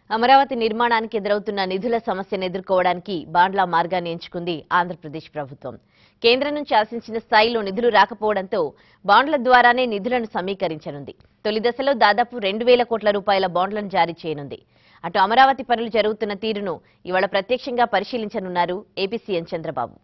అమరావతి నిర్మాణానికి ఎదురవుతున్న నిధుల సమస్యను ఎదుర్కోవడానికి బాండ్ల మార్గాన్ని ఎంచుకుంది ఆంధ్రప్రదేశ్ ప్రభుత్వం కేంద్రం నుంచి ఆశించిన స్థాయిలో నిధులు రాకపోవడంతో బాండ్ల ద్వారానే నిధులను సమీకరించనుంది తొలి దశలో దాదాపు రెండు వేల కోట్ల రూపాయల బాండ్లను జారీ చేయనుంది అటు అమరావతి పనులు జరుగుతున్న తీరును ఇవాళ ప్రత్యక్షంగా పరిశీలించనున్నారు ఏపీ సీఎం చంద్రబాబు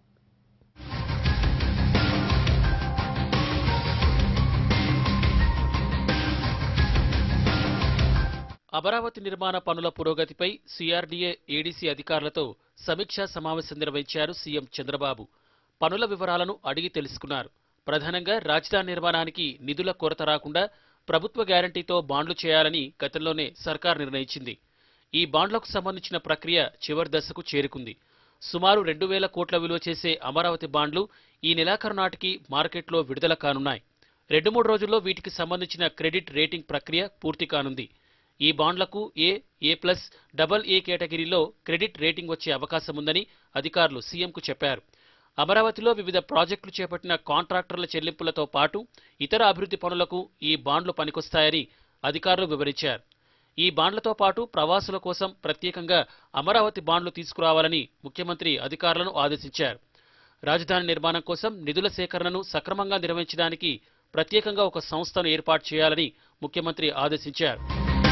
అమరావతి నిర్మాణ పనుల పురోగతిపై సిఆర్డీఏ ఏడీసీ అధికారులతో సమీక్షా సమావేశం నిర్వహించారు సీఎం చంద్రబాబు పనుల వివరాలను అడిగి తెలుసుకున్నారు ప్రధానంగా రాజధాని నిర్మాణానికి నిధుల కొరత రాకుండా ప్రభుత్వ గ్యారంటీతో బాండ్లు చేయాలని గతంలోనే సర్కార్ నిర్ణయించింది ఈ బాండ్లకు సంబంధించిన ప్రక్రియ చివరి దశకు చేరుకుంది సుమారు రెండు వేల కోట్ల విలువ చేసే అమరావతి బాండ్లు ఈ నెలాఖరు నాటికి మార్కెట్లో విడుదల కానున్నాయి రెండు మూడు రోజుల్లో వీటికి సంబంధించిన క్రెడిట్ రేటింగ్ ప్రక్రియ పూర్తి కానుంది ఈ బాండ్లకు ఏ ఏ ప్లస్ డబల్ ఏ కేటగిరీలో క్రెడిట్ రేటింగ్ వచ్చే అవకాశం ఉందని అధికారులు సీఎంకు చెప్పారు అమరావతిలో వివిధ ప్రాజెక్టులు చేపట్టిన కాంట్రాక్టర్ల చెల్లింపులతో పాటు ఇతర అభివృద్ధి పనులకు ఈ బాండ్లు పనికొస్తాయని అధికారులు వివరించారు ఈ బాండ్లతో పాటు ప్రవాసుల కోసం ప్రత్యేకంగా అమరావతి బాండ్లు తీసుకురావాలని ముఖ్యమంత్రి అధికారులను ఆదేశించారు రాజధాని నిర్మాణం కోసం నిధుల సేకరణను సక్రమంగా నిర్వహించడానికి ప్రత్యేకంగా ఒక సంస్థను ఏర్పాటు చేయాలని ముఖ్యమంత్రి ఆదేశించారు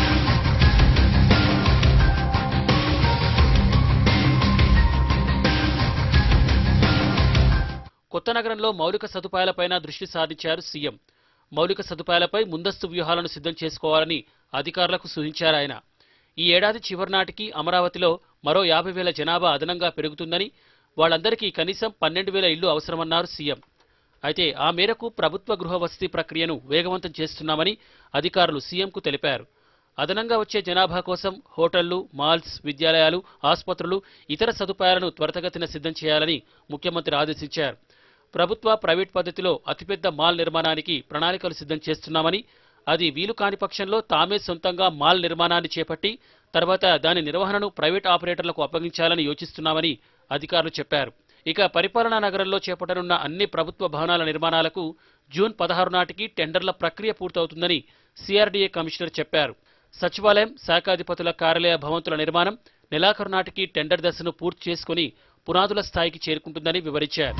కొత్త నగరంలో మౌలిక సదుపాయాలపైన దృష్టి సారించారు సీఎం మౌలిక సదుపాయాలపై ముందస్తు వ్యూహాలను సిద్ధం చేసుకోవాలని అధికారులకు సూచించారు ఆయన ఈ ఏడాది చివరి నాటికి అమరావతిలో మరో యాభై వేల జనాభా అదనంగా పెరుగుతుందని వాళ్ళందరికీ కనీసం పన్నెండు వేల ఇళ్లు అవసరమన్నారు సీఎం అయితే ఆ మేరకు ప్రభుత్వ గృహ వసతి ప్రక్రియను వేగవంతం చేస్తున్నామని అధికారులు సీఎంకు తెలిపారు అదనంగా వచ్చే జనాభా కోసం హోటళ్లు మాల్స్ విద్యాలయాలు ఆసుపత్రులు ఇతర సదుపాయాలను త్వరితగతిన సిద్ధం చేయాలని ముఖ్యమంత్రి ఆదేశించారు ప్రభుత్వ ప్రైవేట్ పద్ధతిలో అతిపెద్ద మాల్ నిర్మాణానికి ప్రణాళికలు సిద్ధం చేస్తున్నామని అది వీలు కాని పక్షంలో తామే సొంతంగా మాల్ నిర్మాణాన్ని చేపట్టి తర్వాత దాని నిర్వహణను ప్రైవేట్ ఆపరేటర్లకు అప్పగించాలని యోచిస్తున్నామని అధికారులు చెప్పారు ఇక పరిపాలనా నగరంలో చేపట్టనున్న అన్ని ప్రభుత్వ భవనాల నిర్మాణాలకు జూన్ పదహారు నాటికి టెండర్ల ప్రక్రియ పూర్తవుతుందని సిఆర్డీఏ కమిషనర్ చెప్పారు సచివాలయం శాఖాధిపతుల కార్యాలయ భవంతుల నిర్మాణం నెలాఖరు నాటికి టెండర్ దశను పూర్తి చేసుకుని పునాదుల స్థాయికి చేరుకుంటుందని వివరించారు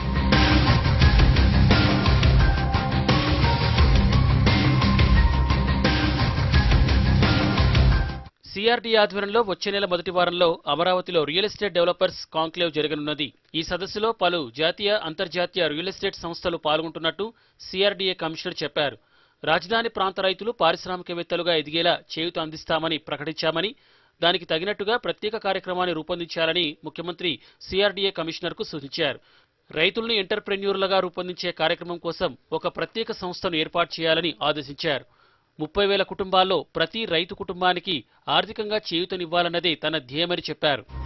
సిఆర్డీ ఆధ్వర్యంలో వచ్చే నెల మొదటి వారంలో అమరావతిలో రియల్ ఎస్టేట్ డెవలపర్స్ కాంక్లేవ్ జరగనున్నది ఈ సదస్సులో పలు జాతీయ అంతర్జాతీయ రియల్ ఎస్టేట్ సంస్థలు పాల్గొంటున్నట్టు సిఆర్డీఏ కమిషనర్ చెప్పారు రాజధాని ప్రాంత రైతులు పారిశ్రామికవేత్తలుగా ఎదిగేలా చేయూత అందిస్తామని ప్రకటించామని దానికి తగినట్టుగా ప్రత్యేక కార్యక్రమాన్ని రూపొందించాలని ముఖ్యమంత్రి సిఆర్డీఏ కమిషనర్కు సూచించారు రైతుల్ని ఎంటర్ప్రెన్యూర్లుగా రూపొందించే కార్యక్రమం కోసం ఒక ప్రత్యేక సంస్థను ఏర్పాటు చేయాలని ఆదేశించారు ముప్పై వేల కుటుంబాల్లో ప్రతి రైతు కుటుంబానికి ఆర్థికంగా చేయూతనివ్వాలన్నదే తన ధ్యేయమని చెప్పారు